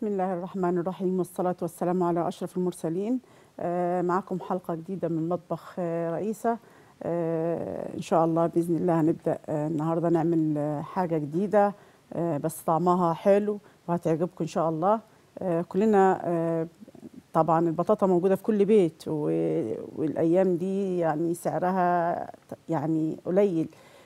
بسم الله الرحمن الرحيم والصلاة والسلام على أشرف المرسلين آه، معكم حلقة جديدة من مطبخ آه، رئيسة آه، إن شاء الله بإذن الله هنبدأ آه، النهاردة نعمل آه، حاجة جديدة آه، بس طعمها حلو وهتعجبكم إن شاء الله آه، كلنا آه، طبعا البطاطا موجودة في كل بيت و- والأيام دي يعني سعرها يعني قليل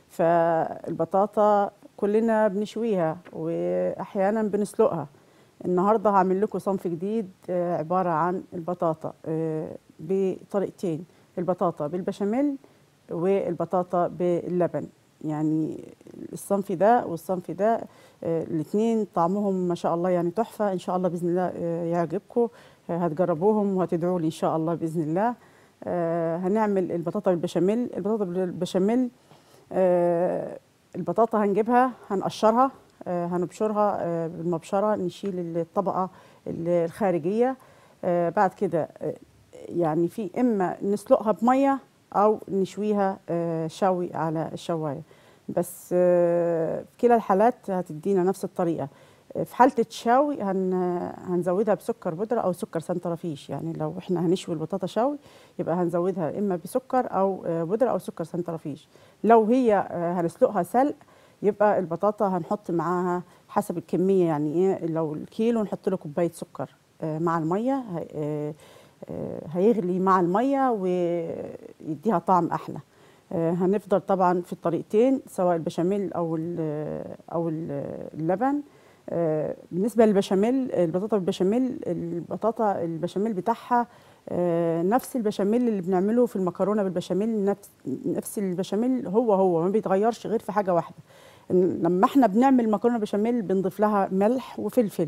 فالبطاطا كلنا بنشويها وأحيانا بنسلقها النهارده هعمل لكم صنف جديد آه، عباره عن البطاطا آه، بطريقتين البطاطا بالبشاميل والبطاطا باللبن يعني الصنف ده والصنف ده الاثنين طعمهم ما شاء الله يعني تحفه ان شاء الله باذن الله آه، يعجبكم آه، هتجربوهم وهتدعوا لي ان شاء الله باذن الله آه، هنعمل البطاطا بالبشاميل البطاطا بالبشاميل آه، البطاطا هنجيبها هنقشرها آه، هنبشرها آه، بالمبشره نشيل الطبقه الخارجيه آه، بعد كده آه، يعني في اما نسلقها بميه او نشويها آه، شوي على الشوايه بس آه، في كلا الحالات هتدينا نفس الطريقه آه، في حاله الشاوي هن هنزودها بسكر بودره او سكر سنترافيش يعني لو احنا هنشوي البطاطا شوي يبقى هنزودها اما بسكر او آه، بودره او سكر سنترافيش لو هي آه، هنسلقها سلق يبقى البطاطا هنحط معاها حسب الكميه يعني ايه لو الكيلو نحط له كوبايه سكر آه، مع الميه هي- آه، آه، هيغلي مع الميه ويديها طعم احلى آه، هنفضل طبعا في الطريقتين سواء البشاميل او ال- او ال- اللبن آه، بالنسبه للبشاميل البطاطا بالبشاميل البطاطا البشاميل بتاعها آه، نفس البشاميل اللي بنعمله في المكرونه بالبشاميل نفس نفس البشاميل هو هو ما بيتغيرش غير في حاجه واحده إن لما احنا بنعمل مكرونه بشاميل بنضيف لها ملح وفلفل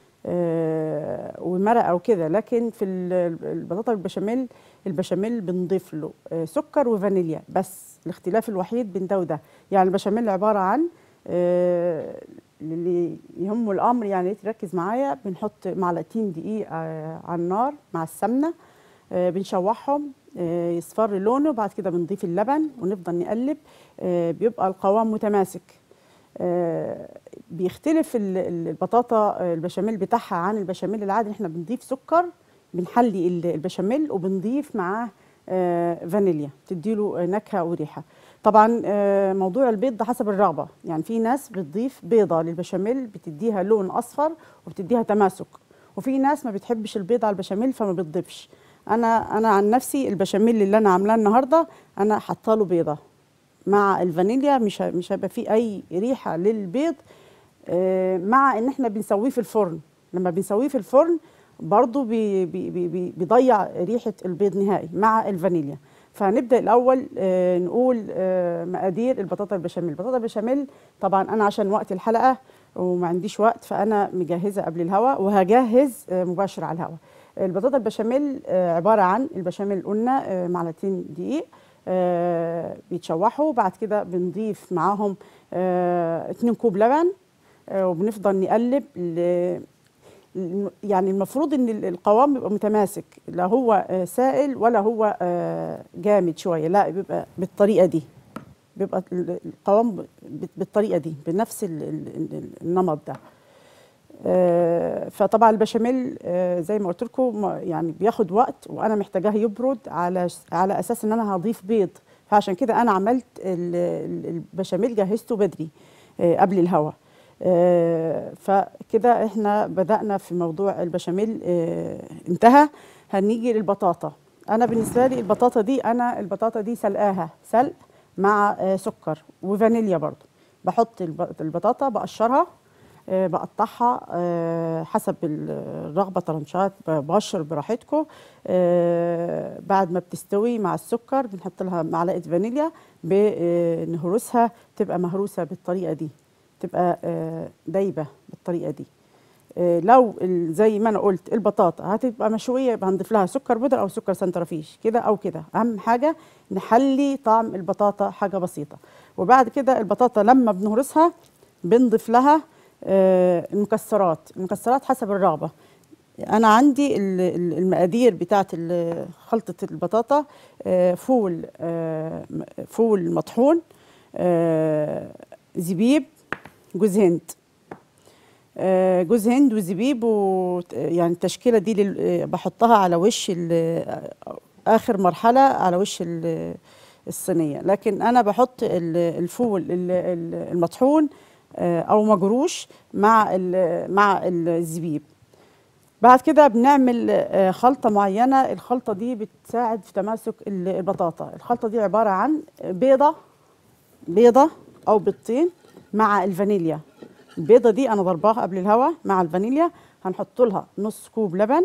آه، ومرقه وكده لكن في ال- البطاطا بالبشاميل البشاميل بنضيف له آه، سكر وفانيليا بس الاختلاف الوحيد بين ده وده يعني البشاميل عباره عن آه، اللي يهمه الامر يعني تركز معايا بنحط معلقتين دقيق آه، على النار مع السمنه آه، بنشوحهم آه، يصفر لونه بعد كده بنضيف اللبن ونفضل نقلب آه، بيبقى القوام متماسك آه، بيختلف ال- ال- البطاطا آه، البشاميل بتاعها عن البشاميل العادي احنا بنضيف سكر بنحلي ال- البشاميل وبنضيف معاه آه، فانيليا تديله نكهه وريحه طبعا آه، موضوع البيض ده حسب الرغبه يعني في ناس بتضيف بيضه للبشاميل بتديها لون اصفر وبتديها تماسك وفي ناس ما بتحبش البيض على البشاميل فما بتضيفش انا انا عن نفسي البشاميل اللي انا عاملاه النهارده انا حاطه له بيضه مع الفانيليا مش ه- مش هيبقى فيه اي ريحه للبيض آه، مع ان احنا بنسويه في الفرن لما بنسويه في الفرن برضو بي بي بي بي بيضيع ريحه البيض نهائي مع الفانيليا فهنبدا الاول آه، نقول آه، مقادير البطاطا البشاميل البطاطا البشاميل طبعا انا عشان وقت الحلقه وما عنديش وقت فانا مجهزه قبل الهواء وهجهز آه، مباشر على الهواء البطاطا البشاميل آه، عباره عن البشاميل قلنا آه، معلقتين دقيق آه، بيتشوحوا بعد كده بنضيف معاهم 2 كوب لبن آه، وبنفضل نقلب ل- الم- يعني المفروض ان ال- القوام يبقى متماسك لا هو آه، سائل ولا هو آه، جامد شويه لا بيبقى بالطريقه دي بيبقى ال- القوام ب- بالطريقه دي بنفس ال- ال- ال- النمط ده آه، فطبعا البشاميل آه، زي ما قلت لكم ما- يعني بياخد وقت وانا محتاجاه يبرد على س- على اساس ان انا هضيف بيض فعشان كده انا عملت ال- ال- البشاميل جهزته بدري آه، قبل الهوا آه، فكده احنا بدأنا في موضوع البشاميل آه، انتهى هنيجي للبطاطا انا بالنسبه لي البطاطا دي انا البطاطا دي سلقاها سلق مع آه، سكر وفانيليا برضو بحط الب- البطاطا بقشرها آه، بقطعها آه، حسب الرغبة طرنشات بقشر براحتكم آه، بعد ما بتستوي مع السكر بنحط لها معلقة فانيليا بنهرسها تبقى مهروسة بالطريقة دي تبقى آه، دايبة بالطريقة دي آه، لو ال- زي ما انا قلت البطاطا هتبقى مشويه يبقى هنضيف لها سكر بودره او سكر سنترفيش كده او كده اهم حاجه نحلي طعم البطاطا حاجه بسيطه وبعد كده البطاطا لما بنهرسها بنضيف لها آه، المكسرات المكسرات حسب الرغبه انا عندي ال- ال- المقادير بتاعه ال- خلطه البطاطا آه، فول آه، م- فول مطحون آه، زبيب جوز هند آه، جوز هند وزبيب و يعني التشكيله دي لل- آه، بحطها على وش ال- اخر مرحله على وش ال- الصينيه لكن انا بحط ال- الفول ال- ال- المطحون آه، او مجروش مع ال- مع الزبيب بعد كده بنعمل آه، خلطة معينة الخلطة دي بتساعد في تماسك ال- البطاطا الخلطة دي عبارة عن بيضة بيضة أو بيضتين مع الفانيليا البيضة دي أنا ضرباها قبل الهوا مع الفانيليا هنحط لها نص كوب لبن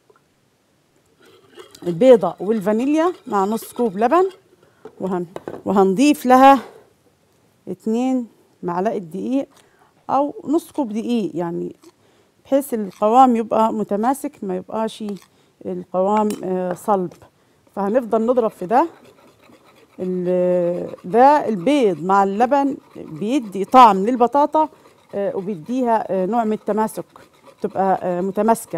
البيضة والفانيليا مع نص كوب لبن وهن وهنضيف لها اتنين معلقة دقيق أو نص كوب دقيق يعني بحيث القوام يبقى متماسك ما يبقاش القوام آه، صلب فهنفضل نضرب في ده ال- ده البيض مع اللبن بيدي طعم للبطاطا آه، وبيديها آه، نوع من التماسك تبقى آه، متماسكة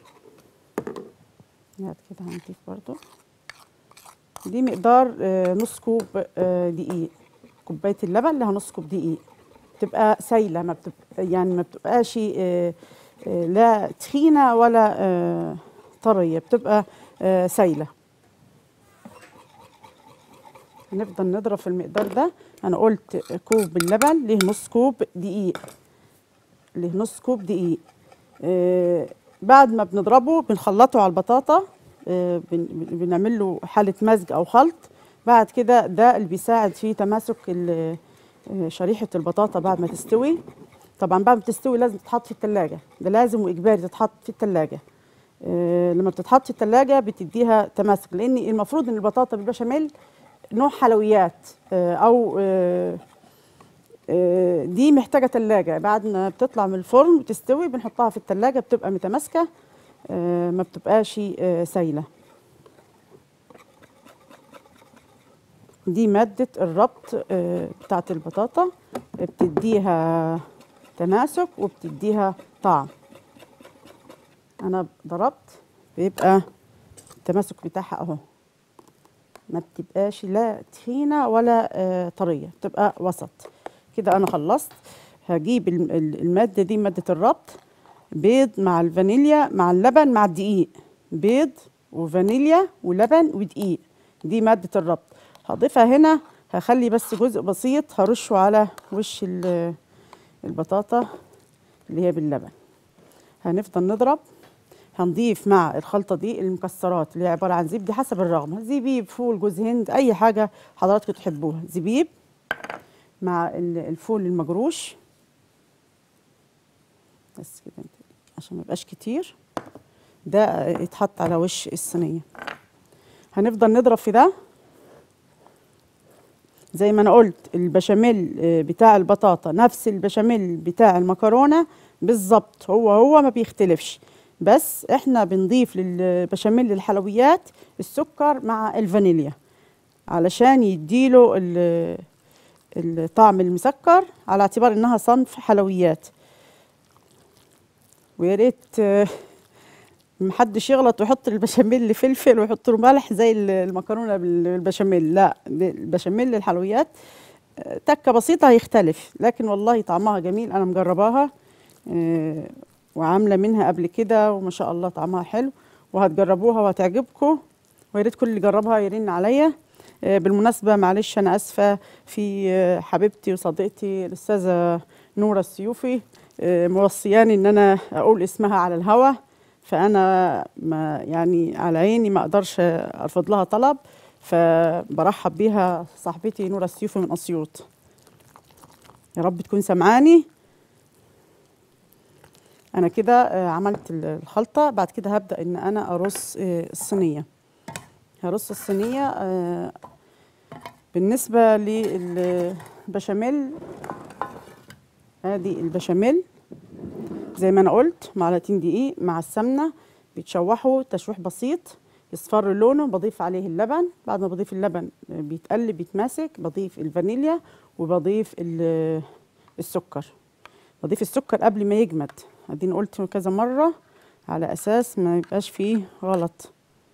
بعد كده هنضيف برضو دي مقدار آه، نص كوب آه، دقيق كوباية اللبن لها نص كوب دقيق تبقى سايلة ما بتبقى يعني ما بتبقاش آه، آه، لا تخينة ولا آه، طرية بتبقى آه، سايلة هنفضل نضرب في المقدار ده انا قلت كوب اللبن ليه نص كوب دقيق ليه نص كوب دقيق آه بعد ما بنضربه بنخلطه على البطاطا آه بن- بن- بنعمل له حالة مزج أو خلط بعد كده ده اللي بيساعد في تماسك ال- آه، شريحة البطاطا بعد ما تستوي طبعا بعد ما تستوي لازم تتحط في التلاجة ده لازم وإجباري تتحط في التلاجة آه، لما بتتحط في التلاجة بتديها تماسك لأن المفروض إن البطاطا بالبشاميل نوع حلويات آه، أو آه، آه، دي محتاجة تلاجة بعد ما بتطلع من الفرن وتستوي بنحطها في التلاجة بتبقى متماسكة آه، ما بتبقاش آه، سايلة دي مادة الربط آه، بتاعت البطاطا بتديها تماسك وبتديها طعم أنا ضربت بيبقى التماسك بتاعها أهو ما بتبقاش لا تخينة ولا آه، طرية بتبقى وسط كده أنا خلصت هجيب الم- ال- المادة دي مادة الربط بيض مع الفانيليا مع اللبن مع الدقيق بيض وفانيليا ولبن ودقيق دي مادة الربط هضيفها هنا هخلي بس جزء بسيط هرشه على وش ال- البطاطا اللي هي باللبن هنفضل نضرب هنضيف مع الخلطة دي المكسرات اللي هي عبارة عن زبدة حسب الرغبة زبيب فول جوز هند أي حاجة حضراتكم تحبوها زبيب مع ال- الفول المجروش بس كده انت عشان ما يبقاش كتير ده يتحط على وش الصينية هنفضل نضرب في ده زي ما انا قلت البشاميل آه، بتاع البطاطا نفس البشاميل بتاع المكرونه بالظبط هو هو ما بيختلفش بس احنا بنضيف للبشاميل الحلويات السكر مع الفانيليا علشان يديله ال- الطعم المسكر على اعتبار انها صنف حلويات ويا ريت آه، محدش يغلط ويحط البشاميل فلفل ويحط له ملح زي ال- المكرونه بال- بالبشاميل لا ده البشاميل الحلويات آه، تكه بسيطه هيختلف لكن والله طعمها جميل انا مجرباها آه، وعامله منها قبل كده وما شاء الله طعمها حلو وهتجربوها وهتعجبكم ويا ريت كل اللي جربها يرن عليا آه، بالمناسبه معلش انا اسفه في آه، حبيبتي وصديقتي الاستاذه نوره السيوفي آه، موصياني ان انا اقول اسمها على الهوا فانا ما يعني على عيني ما اقدرش ارفض لها طلب فبرحب بيها صاحبتي نوره السيوفي من اسيوط يا رب تكون سمعاني انا كده آه، عملت ال- الخلطه بعد كده هبدا ان انا ارص آه، الصينيه هرص الصينيه آه، بالنسبه للبشاميل ادي البشاميل زي ما انا قلت معلقتين دقيق مع السمنه بيتشوحوا تشويح بسيط يصفر لونه بضيف عليه اللبن بعد ما بضيف اللبن آه، بيتقلب بيتماسك بضيف الفانيليا وبضيف ال- السكر بضيف السكر قبل ما يجمد اديني قلت كذا مره على اساس ما يبقاش فيه غلط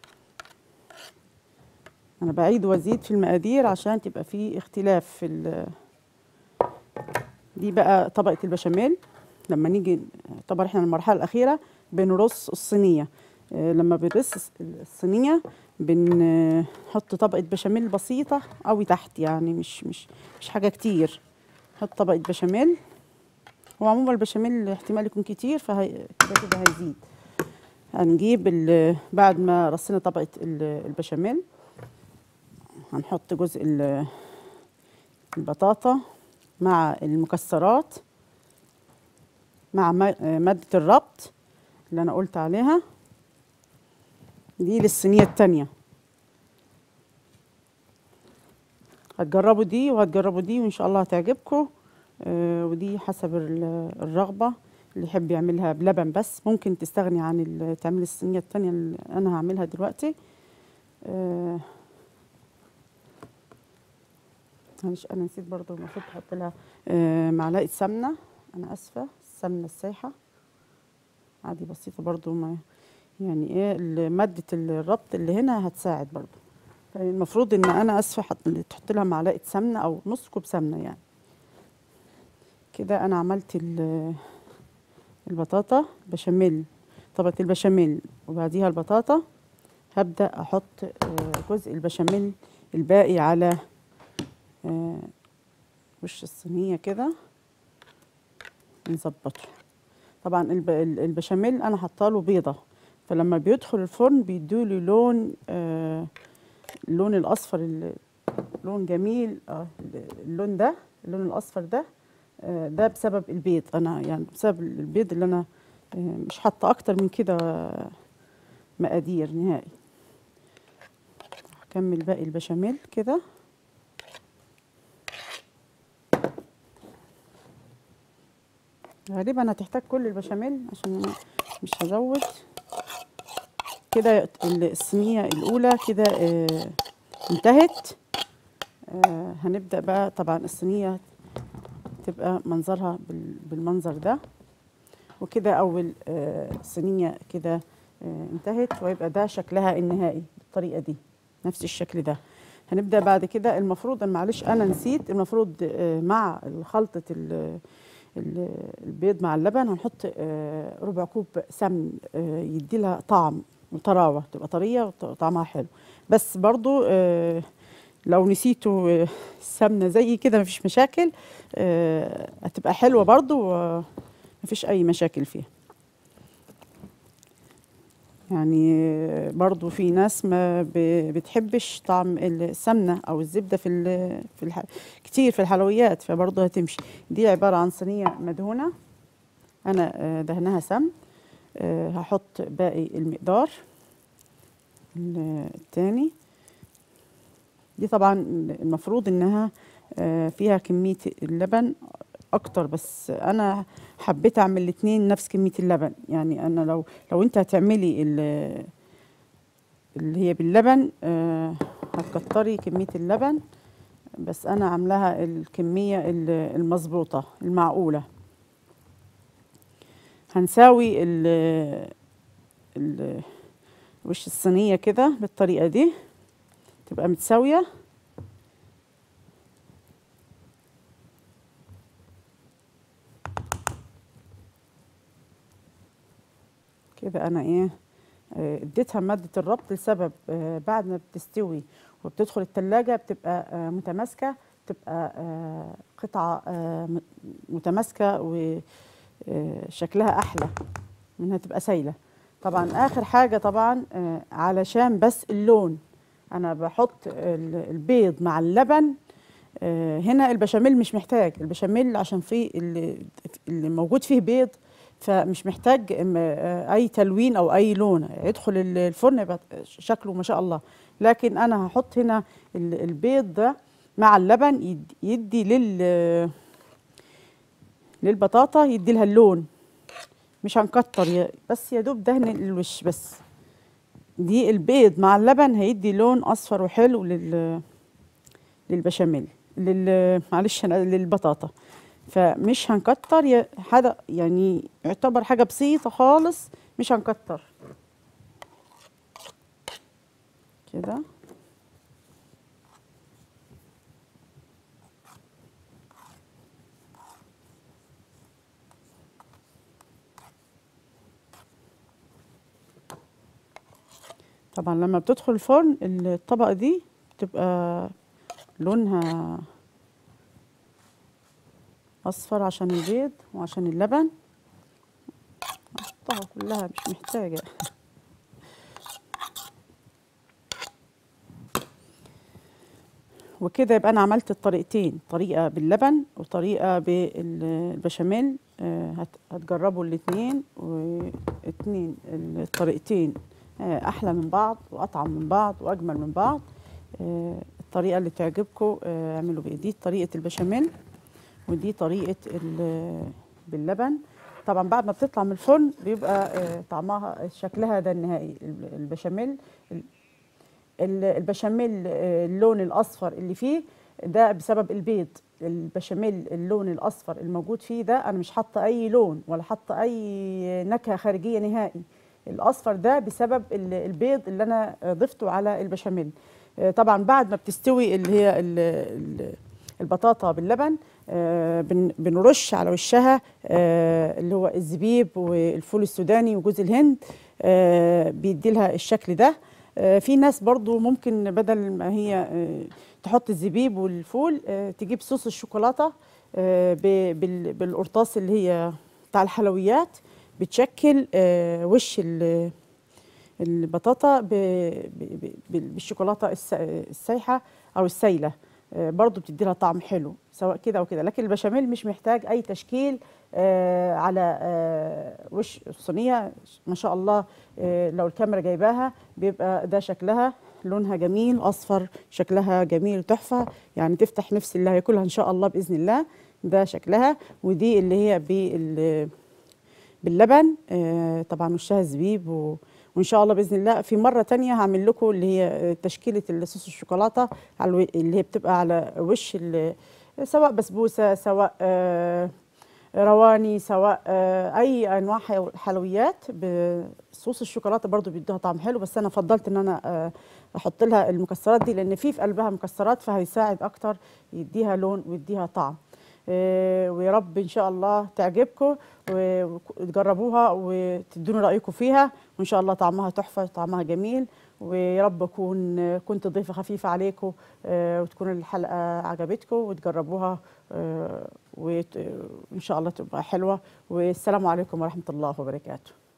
انا بعيد وازيد في المقادير عشان تبقى فيه اختلاف في ال- دي بقى طبقه البشاميل لما نيجي طبعا احنا المرحله الاخيره بنرص الصينيه آه، لما بنرص الص- الصينيه بنحط طبقه بشاميل بسيطه قوي تحت يعني مش مش مش حاجه كتير نحط طبقه بشاميل هو عموما البشاميل احتمال يكون كتير فهي كده كده هيزيد هنجيب ال- بعد ما رصينا طبقه ال- البشاميل هنحط جزء ال- البطاطا مع المكسرات مع ما- مادة الربط اللي أنا قلت عليها دي للصينية التانية هتجربوا دي وهتجربوا دي وإن شاء الله هتعجبكم آه، ودي حسب ال- الرغبة اللي يحب يعملها بلبن بس ممكن تستغني عن ال- تعملي الصينية التانية اللي أنا هعملها دلوقتي آه، معلش أنا نسيت برضو المفروض تحط لها آه، معلقة سمنة أنا آسفة السمنة السايحة عادي بسيطة برضو ما يعني ايه ال- مادة الربط اللي هنا هتساعد برضو المفروض ان انا اسفة حط- تحط لها معلقة سمنة او نص كوب سمنة يعني كده انا عملت ال- البطاطا بشاميل طبقة البشاميل وبعديها البطاطا هبدأ احط آه، جزء البشاميل الباقي على آه، وش الصينية كده نظبطه طبعا الب- ال- البشاميل انا حاطه بيضه فلما بيدخل الفرن بيدوله لون آه اللون الاصفر ال- لون جميل آه اللون ده اللون الاصفر ده آه ده بسبب البيض انا يعني بسبب البيض اللي انا آه مش حاطه اكتر من كده مقادير نهائي هكمل باقي البشاميل كده غالبا هتحتاج كل البشاميل عشان مش هزود كده ال- الصينية الأولى كده آه انتهت آه هنبدأ بقى طبعا الصينية تبقى منظرها بال- بالمنظر ده وكده أول آه صينية كده آه انتهت ويبقى ده شكلها النهائي بالطريقة دي نفس الشكل ده هنبدأ بعد كده المفروض أنا معلش أنا نسيت المفروض آه مع خلطة ال- ال- البيض مع اللبن هنحط آه، ربع كوب سمن آه، يدي لها طعم وطراوه تبقى طريه وطعمها حلو بس برضو آه، لو نسيتوا آه، السمنه زي كده مفيش مشاكل آه، هتبقى حلوه برضو ومفيش اي مشاكل فيها يعني آه، برضو في ناس ما ب- بتحبش طعم السمنه او الزبده في ال- في الح... كتير في الحلويات فبرضه هتمشي دي عباره عن صينيه مدهونه انا آه، دهنها سمن آه، هحط باقي المقدار ال- التاني دي طبعا المفروض انها آه، فيها كميه اللبن اكتر بس انا حبيت اعمل الاتنين نفس كميه اللبن يعني انا لو لو انت هتعملي ال- اللي هي باللبن آه، هتكتري كميه اللبن بس انا عاملاها الكميه ال- المظبوطه المعقوله هنساوي ال ال وش الصينيه كده بالطريقه دي تبقى متساويه كده انا ايه آه، اديتها ماده الربط لسبب آه، بعد ما بتستوي وبتدخل التلاجة بتبقى آه، متماسكه بتبقى آه، قطعه آه، م- متماسكه وشكلها احلى من انها تبقى سايله طبعا اخر حاجه طبعا آه، علشان بس اللون انا بحط ال- البيض مع اللبن آه، هنا البشاميل مش محتاج البشاميل عشان فيه اللي, اللي موجود فيه بيض فمش محتاج م- آه، اي تلوين او اي لون يدخل ال- الفرن يبقى شكله ما شاء الله لكن انا هحط هنا ال- البيض ده مع اللبن يد- يدي لل للبطاطا يدي لها اللون مش هنكتر يا- بس يا دوب دهن الوش بس دي البيض مع اللبن هيدي لون اصفر وحلو لل للبشاميل لل معلش أنا للبطاطا فمش هنكتر يا حاجه يعني يعتبر حاجه بسيطه خالص مش هنكتر كده طبعا لما بتدخل الفرن الطبقة دي بتبقى لونها أصفر عشان البيض وعشان اللبن أحطها كلها مش محتاجة وكده يبقى أنا عملت الطريقتين طريقة باللبن وطريقة بالبشاميل آه، هت- هتجربوا الاتنين واتنين الطريقتين آه، أحلى من بعض وأطعم من بعض وأجمل من بعض آه، الطريقة اللي تعجبكم آه، اعملوا بيها دي طريقة البشاميل ودي طريقة ال- باللبن طبعا بعد ما بتطلع من الفرن بيبقى آه، طعمها شكلها ده النهائي الب- البشاميل ال- ال- البشاميل آه، اللون الاصفر اللي فيه ده بسبب البيض البشاميل اللون الاصفر الموجود فيه ده انا مش حاطه اي لون ولا حاطه اي نكهه خارجيه نهائي الاصفر ده بسبب ال- البيض اللي انا آه، ضفته على البشاميل آه، طبعا بعد ما بتستوي اللي هي ال- ال- البطاطا باللبن آه، بن- بنرش على وشها آه، اللي هو الزبيب والفول السوداني وجوز الهند آه، بيدي لها الشكل ده آه، في ناس برضو ممكن بدل ما هي آه، تحط الزبيب والفول آه، تجيب صوص الشوكولاتة آه، ب- بال- بالقرطاس اللي هي بتاع الحلويات بتشكل آه، وش ال- البطاطا ب- ب- ب- بالشوكولاتة الس- السايحة أو السايلة آه، برضو بتدي لها طعم حلو سواء كده او كده لكن البشاميل مش محتاج اي تشكيل آه، على آه، وش الصينيه ما شاء الله آه، لو الكاميرا جايباها بيبقى ده شكلها لونها جميل اصفر شكلها جميل تحفه يعني تفتح نفس اللي هياكلها ان شاء الله باذن الله ده شكلها ودي اللي هي بال باللبن آه، طبعا وشها زبيب و... وان شاء الله باذن الله في مره تانية هعمل لكم اللي هي آه، تشكيله صوص الشوكولاته على الو... اللي هي بتبقى على وش ال... سواء بسبوسه سواء آه، رواني سواء آه، اي انواع حيو- حلويات بصوص الشوكولاته برضو بيدوها طعم حلو بس انا فضلت ان انا آه، احط لها المكسرات دي لان في في قلبها مكسرات فهيساعد اكتر يديها لون ويديها طعم آه، ويا رب ان شاء الله تعجبكم و- وتجربوها وتدوني رايكم فيها وان شاء الله طعمها تحفه طعمها جميل ويا رب اكون كنت ضيفه خفيفه عليكم آه، وتكون الحلقه عجبتكم وتجربوها آه، وت- وان شاء الله تبقى حلوه والسلام عليكم ورحمه الله وبركاته